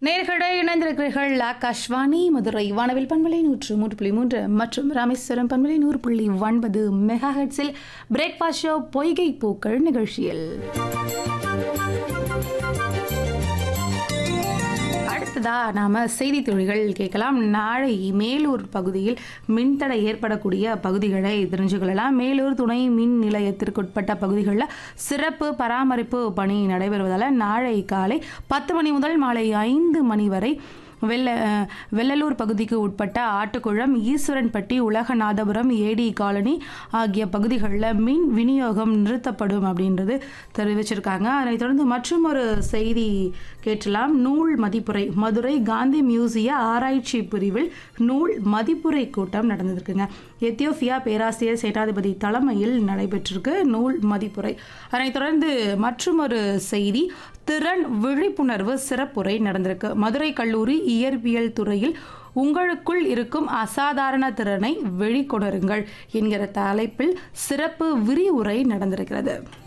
நேர்களை இணைந்திருக்கிறீர்கள் ஆகாஷ்வாணி மதுரை வானவில் பண்பலை நூற்று மூன்று புள்ளி மூன்று மற்றும் ராமேஸ்வரம் பண்பலை நூறு புள்ளி ஒன்பது மெகா ஹெட்ஸில் பிரேக்ஃபாஸ்ட் ஷோ பொய்கை பூக்கள் நிகழ்ச்சியில் அடுத்ததா நாம செய்தி தொழில்கள் கேட்கலாம் நாளை மேலூர் பகுதியில் மின்தடை ஏற்படக்கூடிய பகுதிகளை தெரிஞ்சுக்கொள்ளலாம் மேலூர் துணை மின் நிலையத்திற்குட்பட்ட பகுதிகளில் சிறப்பு பராமரிப்பு பணி நடைபெறுவதால் நாளை காலை பத்து மணி முதல் மாலை ஐந்து மணி வரை வெள்ள அஹ், வெள்ளலூர் பகுதிக்கு உட்பட்ட ஆட்டுக்குளம் ஈஸ்வரன்பட்டி உலகநாதபுரம் ஏடி காலனி ஆகிய பகுதிகளில் மின் விநியோகம் நிறுத்தப்படும் அப்படின்றது தெரிவிச்சிருக்காங்க அதனைத் தொடர்ந்து மற்றும் ஒரு செய்தி கேட்டலாம் நூல் மதிப்புரை மதுரை காந்தி மியூசிய ஆராய்ச்சி பிரிவில் நூல் மதிப்புரை கூட்டம் நடந்திருக்குங்க எத்தியோப்பியா பேராசிரியர் சேனாதிபதி தலைமையில் நடைபெற்றிருக்கு நூல் மதிப்புரை அதனைத் தொடர்ந்து மற்றும் ஒரு செய்தி திறன் விழிப்புணர்வு சிறப்புரை நடந்திருக்கு மதுரை கல்லூரி இயற்பியல் துறையில் உங்களுக்குள் இருக்கும் அசாதாரண திறனை வெளிக்கொணருங்கள் என்கிற தலைப்பில் சிறப்பு விரிவுரை நடந்திருக்கிறது